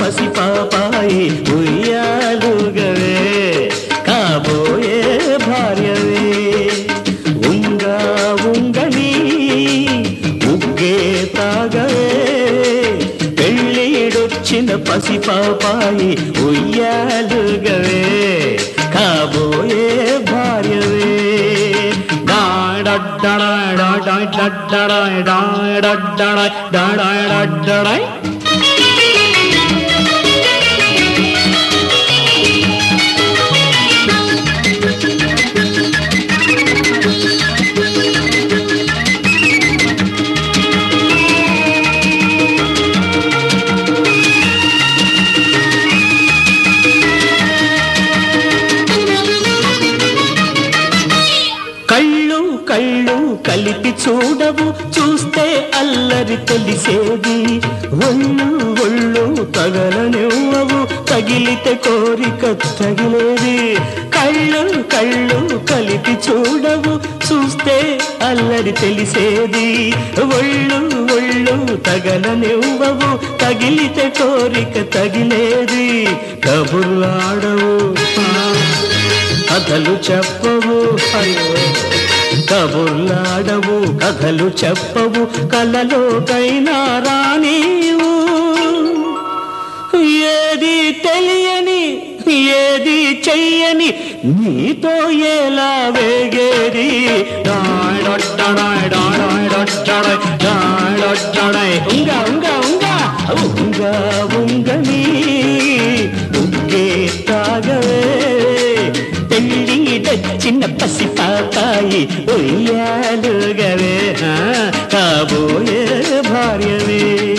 పసి పాపాయి ఉయ్యాలుగవే కాబోయే భార్యవే ఉంగా ఉంగని ఉగ్గే తాగవే పెళ్ళిడొచ్చిన పసి పాపాయి ఉయ్యాలుగవే కాబోయే భార్యవే కళ్ళు కళ్ళు కలిపి చూడవు చూస్తే అల్లరి తెలిసేది ఒళ్ళు ఒళ్ళు తగలనివ్వవు తగిలితే కోరిక తగిలేది కళ్ళు కళ్ళు కలిపి చూడవు చూస్తే అల్లరి తెలిసేది ఒళ్ళు ఒళ్ళు తగలనివ్వవు తగిలితే కోరిక తగిలేది కబుర్లాడవు కథలు చెప్పవు అయ్యో కబుర్లాడవు కథలు చెప్పవు కలలోకైనా రానీవు ఏది తెలియని ఏది చెయ్యని నీతో ఎలా వేగేది ఉంగా ఉంగా ఉంగా ఉంగా ఉంగని ఉగ్గే తాగవే పెళ్ళిడొచ్చిన పసి పాపాయి ఉయ్యాలుగవే ఆ, కాబోయే భార్యవే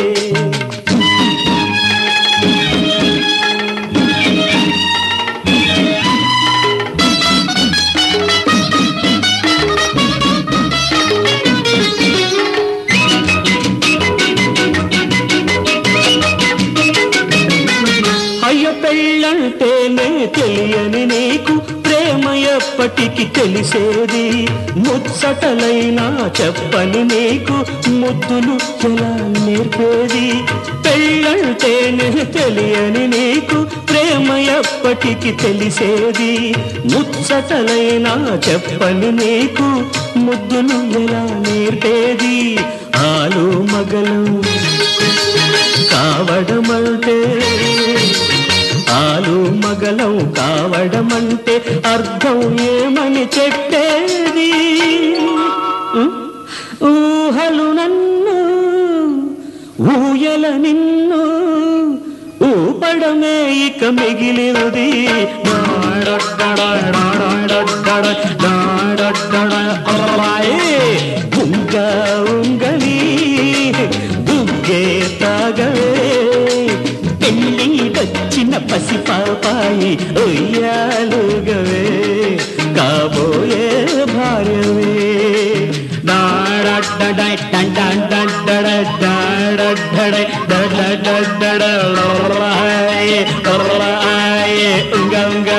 అయ్య పెళ్ళంటేనే తెలియని నీకు ప్రేమ ఎప్పటికి తెలిసేది ముచ్చటలైనా చెప్పని నీకు ముద్దులు ఎలా నేర్పేది పెళ్ళంటేనే తెలియని నీకు ప్రేమ ఎప్పటికి తెలిసేది ముచ్చటలైనా చెప్పని నీకు ముద్దులు ఎలా నేర్పేది ఆలు మగలు కావడమంటే ఆలు మగలం కావడమంటే అర్థం ఏమని చెప్పేది ఉ? ఊహలు నన్ను ఊయల నిన్ను ఊపడమే ఇక మిగిలినది ఉంగా ఉంగని బుగ్గే తాగవే పెళ్ళిడొచ్చిన పసి పాపాయి ఉయ్యాలుగవే కాబోయే భార్యవే డాడడ్డడై డండన్ డండడై డాడడ్డడై డడడడ్డడై లొర్రాయే లొర్రాయే ఉంగ ఉంగ